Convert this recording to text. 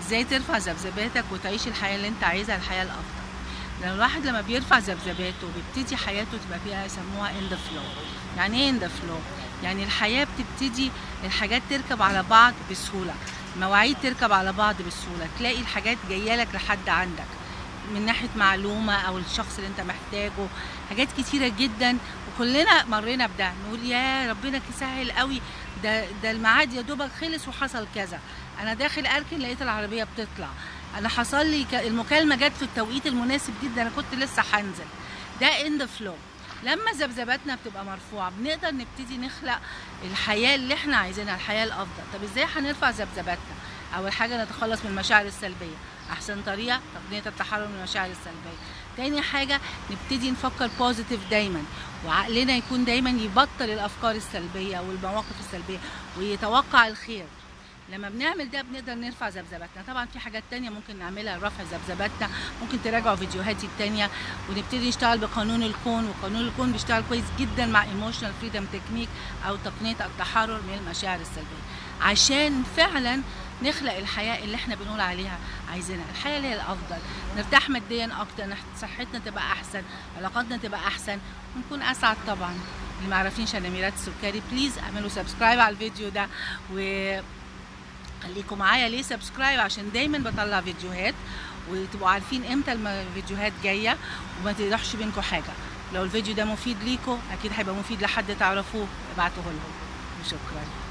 ازاي ترفع ذبذباتك وتعيش الحياه اللي انت عايزها الحياه الافضل لما الواحد لما بيرفع ذبذباته بيبتدي حياته تبقى فيها يسموها ان ذا فلو يعني ايه ان ذا فلو يعني الحياه بتبتدي الحاجات تركب على بعض بسهوله مواعيد تركب على بعض بسهوله تلاقي الحاجات جايه لك لحد عندك من ناحيه معلومه او الشخص اللي انت محتاجه حاجات كتيره جدا وكلنا مرينا بده نقول يا ربنا سهل قوي ده ده الميعاد يا دوبك خلص وحصل كذا انا داخل اركن لقيت العربيه بتطلع انا حصل لي ك- المكالمه جت في التوقيت المناسب جدا انا كنت لسه هنزل ده ان ذا فلو لما ذبذباتنا بتبقى مرفوعه بنقدر نبتدي نخلق الحياه اللي احنا عايزينها الحياه الافضل طب ازاي هنرفع ذبذباتنا اول حاجه نتخلص من المشاعر السلبيه احسن طريقه تقنيه التحرر من المشاعر السلبيه تاني حاجه نبتدي نفكر بوزيتيف دايما وعقلنا يكون دايما يبطل الافكار السلبيه والمواقف السلبيه ويتوقع الخير لما بنعمل ده بنقدر نرفع ذبذباتنا طبعا في حاجات تانية ممكن نعملها لرفع ذبذباتنا ممكن تراجعوا فيديوهاتي التانية ونبتدي نشتغل بقانون الكون وقانون الكون بيشتغل كويس جدا مع ايموشنال فريدم تكنيك او تقنية التحرر من المشاعر السلبية عشان فعلا نخلق الحياة اللي احنا بنقول عليها عايزينها الحياة اللي هي الأفضل نرتاح ماديا أكتر نح- صحتنا تبقى أحسن علاقاتنا تبقى أحسن ونكون أسعد طبعا اللي ما عارفينش أنا ميرات السكري بليز اعملوا سبسكرايب على الفيديو ده و خليكم معايا ليه سبسكرايب عشان دايما بطلع فيديوهات وتبقوا عارفين امتى الفيديوهات جايه وما تروحش بينكم حاجه لو الفيديو ده مفيد ليكم اكيد هيبقى مفيد لحد تعرفوه ابعتوه لهم وشكرا